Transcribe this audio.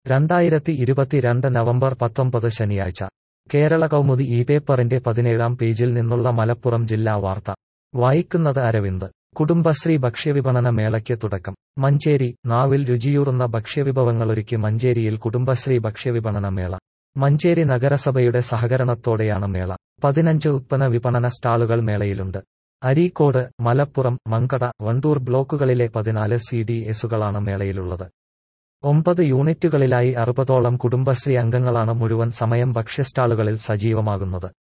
രണ്ടായിരത്തി ഇരുപത്തിരണ്ട് നവംബർ പത്തൊമ്പത് ശനിയാഴ്ച കേരള കൗമുദി ഈ പേപ്പറിന്റെ പതിനേഴാം പേജിൽ നിന്നുള്ള മലപ്പുറം ജില്ലാ വാർത്ത വായിക്കുന്നത് അരവിന്ദ് കുടുംബശ്രീ ഭക്ഷ്യവിപണന മേളയ്ക്ക് തുടക്കം മഞ്ചേരി നാവിൽ രുചിയൂറുന്ന ഭക്ഷ്യവിഭവങ്ങളൊരുക്കി മഞ്ചേരിയിൽ കുടുംബശ്രീ ഭക്ഷ്യവിപണന മേള മഞ്ചേരി നഗരസഭയുടെ സഹകരണത്തോടെയാണ് മേള പതിനഞ്ച് ഉത്പന്ന വിപണന സ്റ്റാളുകൾ മേളയിലുണ്ട് അരീക്കോട് മലപ്പുറം മങ്കട വണ്ടൂർ ബ്ലോക്കുകളിലെ പതിനാല് സി ഡി എസുകളാണ് മേളയിലുള്ളത് ഒമ്പത് യൂണിറ്റുകളിലായി അറുപതോളം കുടുംബശ്രീ അംഗങ്ങളാണ് മുഴുവൻ സമയം ഭക്ഷ്യസ്റ്റാളുകളിൽ സജീവമാകുന്നത്